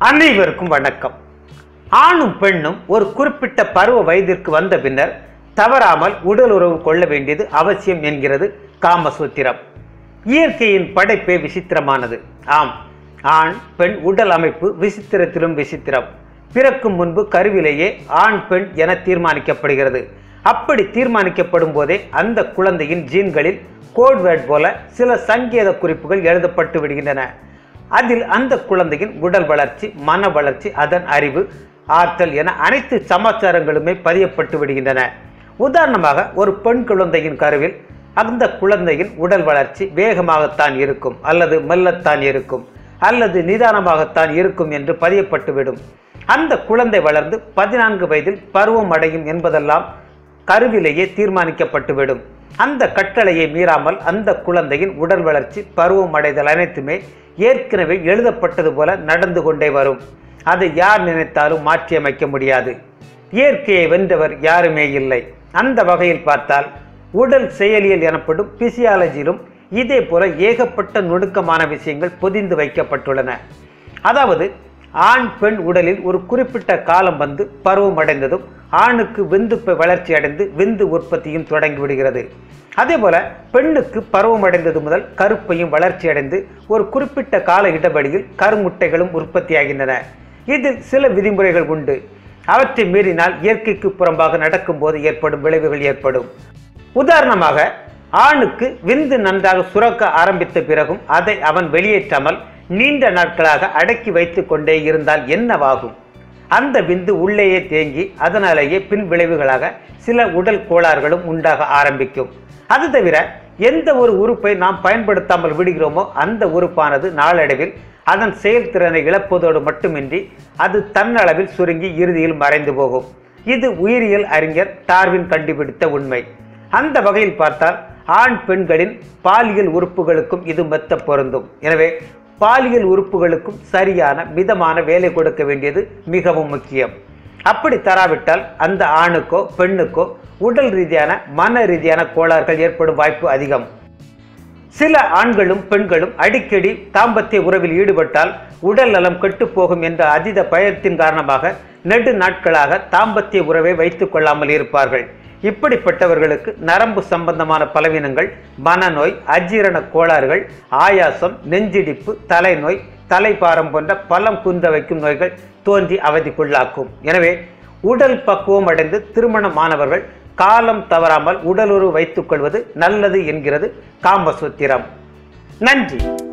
அனைவருக்கும் வணக்கம் ஆணும் பெண்ணும் ஒரு குறிப்பிட்ட பருவ வயதிற்கு வந்த பின்னர் தவறாமல் உடல் உறவு கொள்ள வேண்டியது அவசியம் என்கிறது காமசூத்திரம் இயற்கையின் படைப்பே விசித்திரமானது ஆம் ஆண் பெண் உடல் அமைப்பு விசித்திரத்திலும் விசித்திரம் பிறக்கும் முன்பு கருவிலேயே ஆண் பெண் என தீர்மானிக்கப்படுகிறது அப்படி தீர்மானிக்கப்படும் போதே அந்த குழந்தையின் ஜீன்களில் கோட்வேர்ட் போல சில சங்கேத குறிப்புகள் எழுதப்பட்டு விடுகின்றன அதில் அந்த குழந்தையின் உடல் வளர்ச்சி மன வளர்ச்சி அதன் அறிவு ஆற்றல் என அனைத்து சமாச்சாரங்களுமே பதியப்பட்டு விடுகின்றன உதாரணமாக ஒரு பெண் குழந்தையின் கருவில் அந்த குழந்தையின் உடல் வளர்ச்சி வேகமாகத்தான் இருக்கும் அல்லது மெல்லத்தான் இருக்கும் அல்லது நிதானமாகத்தான் இருக்கும் என்று பதியப்பட்டுவிடும் அந்த குழந்தை வளர்ந்து பதினான்கு வயதில் பருவம் அடையும் என்பதெல்லாம் கருவிலேயே தீர்மானிக்கப்பட்டுவிடும் அந்த கட்டளையை மீறாமல் அந்த குழந்தையின் உடல் வளர்ச்சி பருவம் அடைதல் அனைத்துமே ஏற்கனவே எழுதப்பட்டது போல நடந்து கொண்டே வரும் அதை யார் நினைத்தாலும் மாற்றியமைக்க முடியாது இயற்கையை வென்றவர் யாருமே இல்லை அந்த வகையில் பார்த்தால் உடல் செயலியல் எனப்படும் பிசியாலஜியிலும் இதே போல ஏகப்பட்ட நுணுக்கமான விஷயங்கள் பொதிந்து வைக்கப்பட்டுள்ளன அதாவது ஆண் பெண் உடலில் ஒரு குறிப்பிட்ட காலம் வந்து பருவம் அடைந்ததும் ஆணுக்கு விந்து ப- வளர்ச்சி அடைந்து விந்து உற்பத்தியும் தொடங்கி விடுகிறது அதே போல பெண்ணுக்கு பருவம் அடைந்தது முதல் கருப்பையும் வளர்ச்சி அடைந்து ஒரு குறிப்பிட்ட கால இடைவெளியில் கருமுட்டைகளும் உற்பத்தியாகின்றன இதில் சில விதிமுறைகள் உண்டு அவற்றை மீறினால் இயற்கைக்கு புறம்பாக நடக்கும்போது ஏற்படும் விளைவுகள் ஏற்படும் உதாரணமாக ஆணுக்கு விந்து நன்றாக சுரக்க ஆரம்பித்த பிறகும் அதை அவன் வெளியேற்றாமல் நீண்ட நாட்களாக அடக்கி வைத்துக் கொண்டே இருந்தால் என்னவாகும் அந்த விந்து உள்ளேயே தேங்கி அதனாலேயே பின் விளைவுகளாக சில உடல் கோளாறுகளும் உண்டாக ஆரம்பிக்கும் அது தவிர எந்த ஒரு உறுப்பை நாம் பயன்படுத்தாமல் விடுகிறோமோ அந்த உறுப்பானது நாளடைவில் அதன் செயல்திறனை இழப்பதோடு மட்டுமின்றி அது தன்னளவில் சுருங்கி இறுதியில் மறைந்து போகும் இது உயிரியல் அறிஞர் டார்வின் கண்டுபிடித்த உண்மை அந்த வகையில் பார்த்தால் ஆண் பெண்களின் பாலியல் உறுப்புகளுக்கும் இது மெத்த பொருந்தும் எனவே பாலியல் உறுப்புகளுக்கும் சரியான மிதமான வேலை கொடுக்க வேண்டியது மிகவும் முக்கியம் அப்படி தராவிட்டால் அந்த ஆணுக்கோ பெண்ணுக்கோ உடல் ரீதியான மன ரீதியான கோளாறுகள் ஏற்படும் வாய்ப்பு அதிகம் சில ஆண்களும் பெண்களும் அடிக்கடி தாம்பத்திய உறவில் ஈடுபட்டால் உடல் நலம் கெட்டுப்போகும் என்ற அதீத பயத்தின் காரணமாக நெடு நாட்களாக தாம்பத்திய உறவை வைத்துக் கொள்ளாமல் இருப்பார்கள் இப்படிப்பட்டவர்களுக்கு நரம்பு சம்பந்தமான பலவீனங்கள் மனநோய் அஜீரண கோளாறுகள் ஆயாசம் நெஞ்சிடிப்பு தலைநோய் தலைப்பாரம் போன்ற பலம் குன்ற வைக்கும் நோய்கள் தோன்றி அவதிக்குள்ளாக்கும் எனவே உடல் பக்குவம் அடைந்து திருமணமானவர்கள் காலம் தவறாமல் உடலுறவு வைத்துக் கொள்வது நல்லது என்கிறது காமசூத்திரம் நன்றி